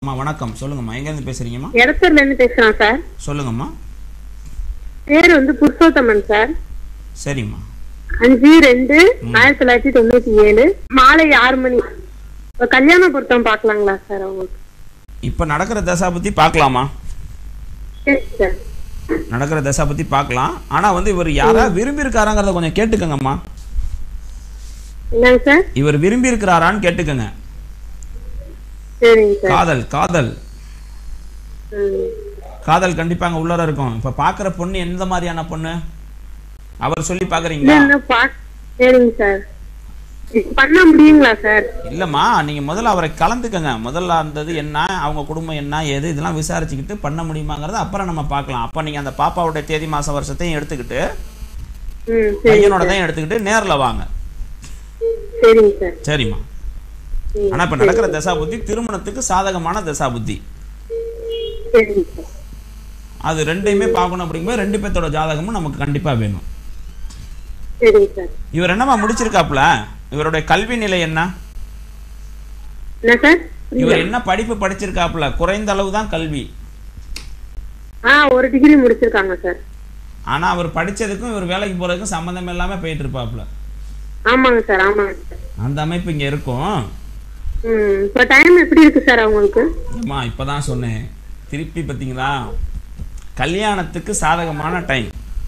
அம்மா வணக்கம் சொல்லுங்கம்மா எங்கேருந்து பேசுறீங்கம்மா இடத்துல இருந்து பேசுறேன் சார் சொல்லுங்கம்மா பேர் வந்து புருஷோத்தமன் சார் சரிம்மா அஞ்சு ரெண்டு ஆயிரத்தி தொள்ளாயிரத்தி தொண்ணூத்தி ஏழு மாலை ஆறு மணி இப்ப கல்யாண பொருத்தம் பாக்கலாங்களா சார் அவங்களுக்கு இப்போ நடக்கிற தசா பற்றி பார்க்கலாமா சரி சார் நடக்கிற தசா பற்றி பார்க்கலாம் ஆனால் வந்து இவர் யாரா விரும்பி இருக்காராங்கிறத கொஞ்சம் கேட்டுக்கங்கம்மா என்னங்க சார் இவர் விரும்பி இருக்கிறாரான்னு கேட்டுக்கங்க சரிங்க சார் காதல் காதல் ம். காதல் கண்டிப்பா அங்க உள்ளர இருக்கும் இப்ப பாக்குற பொண்ணு எந்த மாதிரியான பொண்ணு அவர் சொல்லி இல்ல பாக்குறீங்களா இன்னும் பா சரிங்க சார் இது பண்ண முடியுங்களா சார் இல்லம்மா நீங்க முதல்ல அவரை கலந்துக்கங்க முதல்ல இருந்தது என்ன அவங்க குடும்பம் என்ன ஏது இதெல்லாம் விசாரிச்சுக்கிட்டு பண்ண முடியுமாங்கிறத அப்புறம் நம்ம பார்க்கலாம் அப்ப நீங்க அந்த பாப்பாவுடைய தேதி மாசம் வருஷத்தையும் எடுத்துக்கிட்டு ம் சரி பையனோடதையும் எடுத்துக்கிட்டு நேர்ல வாங்க சரிங்க சார் சரிம்மா ம், ஆனா இப்ப நடக்கிற தசா புத்தி திருமணத்துக்கு சாதகமான தசா புத்தி சரிங்க சார் அது ரெண்டையுமே பார்க்கணும் அப்படிங்கும்போது ரெண்டு பேர்த்தோட ஜாதகமும் நமக்கு கண்டிப்பா வேணும் சரிங்க சார் இவர் என்னம்மா முடிச்சிருக்காப்ல இவருடைய கல்வி நிலை என்ன என்ன சார் இவர் என்ன படிப்பு படிச்சிருக்காப்புல குறைந்த அளவு தான் கல்வி ஆ ஒரு டிகிரி முடிச்சிருக்காங்க சார் ஆனா அவர் படிச்சதுக்கும் இவர் வேலைக்கு போறதுக்கும் சம்மந்தம் இல்லாம போயிட்டு இருப்பாப்புல ஆமாங்க சார் ஆமாங்க சார் அந்த அமைப்பு இங்க இருக்கும் ம் இப்போ டைம் எப்படி இருக்கு சார் அவங்களுக்கு அம்மா இப்பதான் சொன்னேன் திருப்பி பாத்தீங்களா கல்யாணத்துக்கு சாதகமான டைம்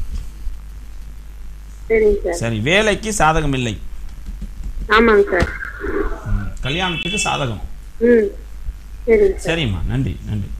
சரிங்க சார் சரி வேலைக்கு சாதகம் இல்லை ஆமாங்க சார் ம், கல்யாணத்துக்கு சாதகம் ம் சரிங்க சார் சரிம்மா நன்றி நன்றி